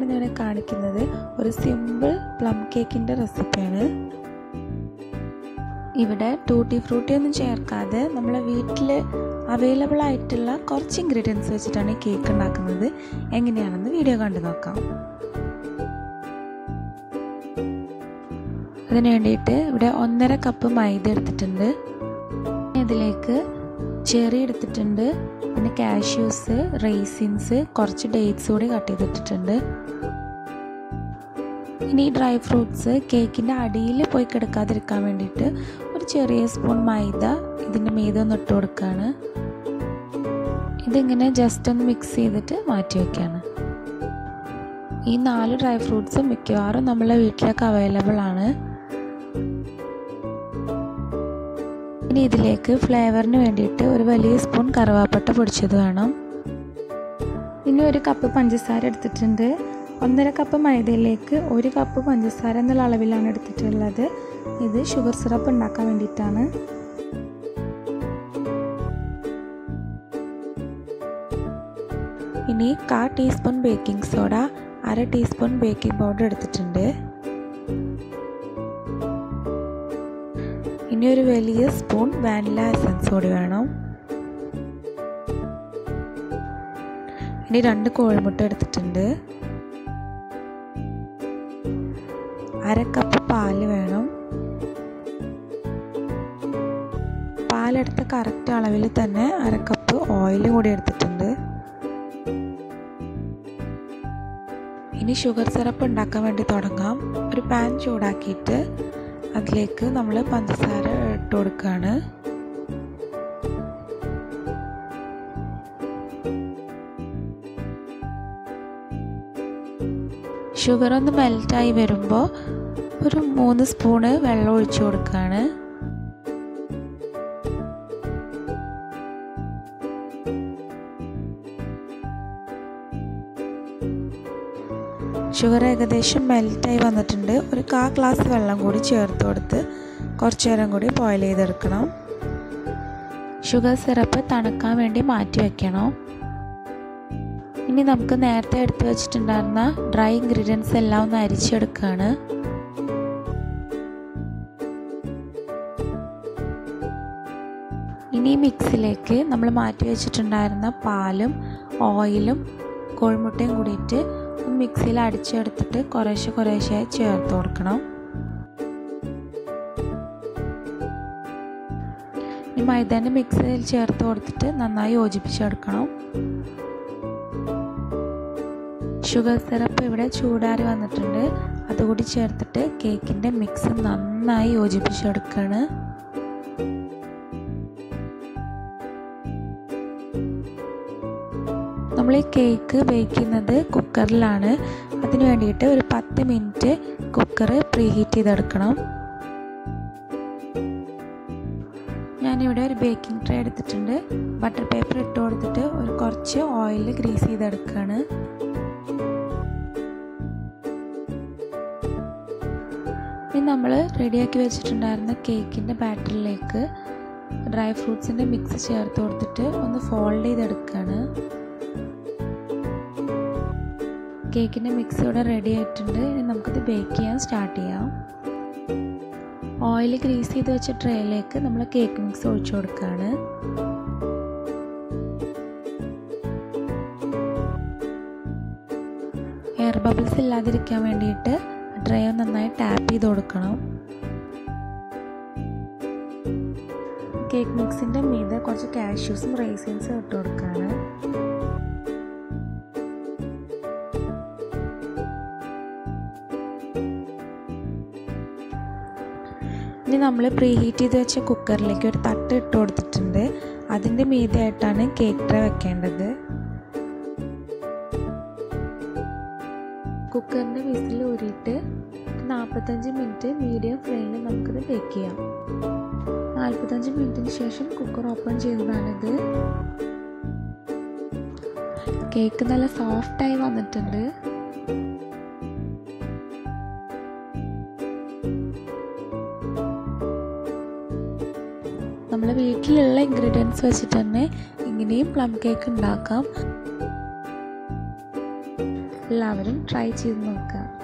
ഞാനിന്നിവിടെ കാണിക്കുന്നത് ഒരു സിമ്പിൾ പ്ലം കേക്കിൻ്റെ റെസിപ്പിയാണ് ഇവിടെ ടൂട്ടി ഫ്രൂട്ടി ഒന്നും ചേർക്കാതെ നമ്മളെ വീട്ടിൽ അവൈലബിൾ ആയിട്ടുള്ള കുറച്ച് ഇൻഗ്രീഡിയൻസ് വെച്ചിട്ടാണ് ഈ കേക്ക് ഉണ്ടാക്കുന്നത് എങ്ങനെയാണെന്ന് വീഡിയോ കണ്ടു നോക്കാം അതിന് വേണ്ടിയിട്ട് ഇവിടെ ഒന്നര കപ്പ് മൈദ എടുത്തിട്ടുണ്ട് ഇതിലേക്ക് ചെറി എടുത്തിട്ടുണ്ട് പിന്നെ കാഷ്യൂസ് റേസിൻസ് കുറച്ച് ഡേറ്റ്സ് കൂടി കട്ട് ചെയ്തിട്ടിട്ടുണ്ട് ഇനി ഡ്രൈ ഫ്രൂട്ട്സ് കേക്കിൻ്റെ അടിയിൽ പോയി കിടക്കാതിരിക്കാൻ വേണ്ടിയിട്ട് ഒരു ചെറിയ സ്പൂൺ മൈദ ഇതിൻ്റെ മീതെ ഒന്ന് ഇട്ട് കൊടുക്കുകയാണ് ഇതിങ്ങനെ ജസ്റ്റ് ഒന്ന് മിക്സ് ചെയ്തിട്ട് മാറ്റി വയ്ക്കുകയാണ് ഈ നാല് ഡ്രൈ ഫ്രൂട്ട്സ് മിക്കവാറും നമ്മളെ വീട്ടിലൊക്കെ അവൈലബിൾ ആണ് ഇനി ഇതിലേക്ക് ഫ്ലേവറിന് വേണ്ടിയിട്ട് ഒരു വലിയ സ്പൂൺ കറുവാപ്പട്ട പൊടിച്ചത് വേണം ഇനി ഒരു കപ്പ് പഞ്ചസാര എടുത്തിട്ടുണ്ട് ഒന്നര കപ്പ് മൈദയിലേക്ക് ഒരു കപ്പ് പഞ്ചസാര എന്നുള്ള അളവിലാണ് എടുത്തിട്ടുള്ളത് ഇത് ഷുഗർ സിറപ്പ് ഉണ്ടാക്കാൻ വേണ്ടിയിട്ടാണ് ഇനി കാ ടീസ്പൂൺ ബേക്കിംഗ് സോഡ അര ടീസ്പൂൺ ബേക്കിംഗ് പൗഡർ എടുത്തിട്ടുണ്ട് ഇനി ഒരു വലിയ സ്പൂൺ വാനില എസൻസ് കൂടി വേണം ഇനി രണ്ട് കോഴിമുട്ട എടുത്തിട്ടുണ്ട് അര കപ്പ് പാല് വേണം പാലെടുത്ത കറക്റ്റ് അളവിൽ തന്നെ അര കപ്പ് ഓയിൽ കൂടി എടുത്തിട്ടുണ്ട് ഇനി ഷുഗർ സിറപ്പ് ഉണ്ടാക്കാൻ വേണ്ടി തുടങ്ങാം ഒരു പാൻ ചൂടാക്കിയിട്ട് അതിലേക്ക് നമ്മൾ പഞ്ചസാര ഇട്ട് കൊടുക്കുകയാണ് ഷുഗർ ഒന്ന് മെൽറ്റായി വരുമ്പോൾ ഒരു മൂന്ന് സ്പൂണ് വെള്ളം ഒഴിച്ചു കൊടുക്കുകയാണ് ഷുഗർ ഏകദേശം മെൽറ്റായി വന്നിട്ടുണ്ട് ഒരു കാ ഗ്ലാസ് വെള്ളം കൂടി ചേർത്ത് കൊടുത്ത് കുറച്ച് നേരം കൂടി ബോയിൽ ചെയ്തെടുക്കണം ഷുഗർ സിറപ്പ് തണുക്കാൻ വേണ്ടി മാറ്റി വയ്ക്കണം ഇനി നമുക്ക് നേരത്തെ എടുത്തു വെച്ചിട്ടുണ്ടായിരുന്ന ഡ്രൈ ഇൻഗ്രീഡിയൻസ് എല്ലാം ഒന്ന് അരിച്ചെടുക്കുകയാണ് ഇനി മിക്സിലേക്ക് നമ്മൾ മാറ്റി വെച്ചിട്ടുണ്ടായിരുന്ന പാലും ഓയിലും കോഴിമുട്ടയും കൂടിയിട്ട് മിക്സിയിൽ അടിച്ചെടുത്തിട്ട് കുറേശ്ശെ കുറേശ്ശെ ചേർത്ത് കൊടുക്കണം ഈ മൈദാൻ്റെ മിക്സിയിൽ ചേർത്ത് കൊടുത്തിട്ട് നന്നായി യോജിപ്പിച്ചെടുക്കണം ഷുഗർ സിറപ്പ് ഇവിടെ ചൂടാറി വന്നിട്ടുണ്ട് അതുകൂടി ചേർത്തിട്ട് കേക്കിൻ്റെ മിക്സ് നന്നായി യോജിപ്പിച്ചെടുക്കുകയാണ് നമ്മൾ ഈ കേക്ക് ബേക്ക് ചെയ്യുന്നത് കുക്കറിലാണ് അതിന് വേണ്ടിയിട്ട് ഒരു പത്ത് മിനിറ്റ് കുക്കർ പ്രീ ഹീറ്റ് ചെയ്തെടുക്കണം ഞാനിവിടെ ഒരു ബേക്കിംഗ് ട്രേ എടുത്തിട്ടുണ്ട് ബട്ടർ പേപ്പർ ഇട്ട് കൊടുത്തിട്ട് ഒരു കുറച്ച് ഓയിൽ ഗ്രീസ് ചെയ്തെടുക്കുകയാണ് ഇനി നമ്മൾ റെഡിയാക്കി വെച്ചിട്ടുണ്ടായിരുന്ന കേക്കിൻ്റെ ബാറ്ററിലേക്ക് ഡ്രൈ ഫ്രൂട്ട്സിൻ്റെ മിക്സ് ചേർത്ത് കൊടുത്തിട്ട് ഒന്ന് ഫോൾഡ് ചെയ്തെടുക്കുകയാണ് കേക്കിൻ്റെ മിക്സ് ഇവിടെ റെഡി ആയിട്ടുണ്ട് ഇനി നമുക്കിത് ബേക്ക് ചെയ്യാൻ സ്റ്റാർട്ട് ചെയ്യാം ഓയിൽ ഗ്രീസ് ചെയ്ത് വെച്ച ട്രേയിലേക്ക് നമ്മൾ കേക്ക് മിക്സ് ഒഴിച്ചു കൊടുക്കുകയാണ് എയർ ബബിൾസ് ഇല്ലാതിരിക്കാൻ വേണ്ടിയിട്ട് ട്രേ നന്നായി ടാപ്പ് ചെയ്ത് കൊടുക്കണം കേക്ക് മിക്സിൻ്റെ മീതെ കുറച്ച് കാഷ്യൂസും റേസിൻസും ഇട്ട് കൊടുക്കുകയാണ് ഇനി നമ്മൾ പ്രീ ഹീറ്റ് ചെയ്ത് വെച്ച കുക്കറിലേക്ക് ഒരു തട്ട് ഇട്ട് കൊടുത്തിട്ടുണ്ട് അതിൻ്റെ മീതെയായിട്ടാണ് കേക്ക് ട്രേ വെക്കേണ്ടത് കുക്കറിൻ്റെ വിസിൽ ഊരിയിട്ട് നാൽപ്പത്തഞ്ച് മിനിറ്റ് മീഡിയം ഫ്ലെയിമിൽ നമുക്കിത് ബേക്ക് ചെയ്യാം നാൽപ്പത്തഞ്ച് മിനിറ്റിന് ശേഷം കുക്കർ ഓപ്പൺ ചെയ്തതാണിത് കേക്ക് നല്ല സോഫ്റ്റായി വന്നിട്ടുണ്ട് നമ്മൾ വീട്ടിലുള്ള ഇൻഗ്രീഡിയൻസ് വെച്ചിട്ട് തന്നെ ഇങ്ങനെയും പ്ലം കേക്ക് ഉണ്ടാക്കാം എല്ലാവരും ട്രൈ ചെയ്ത് നോക്കുക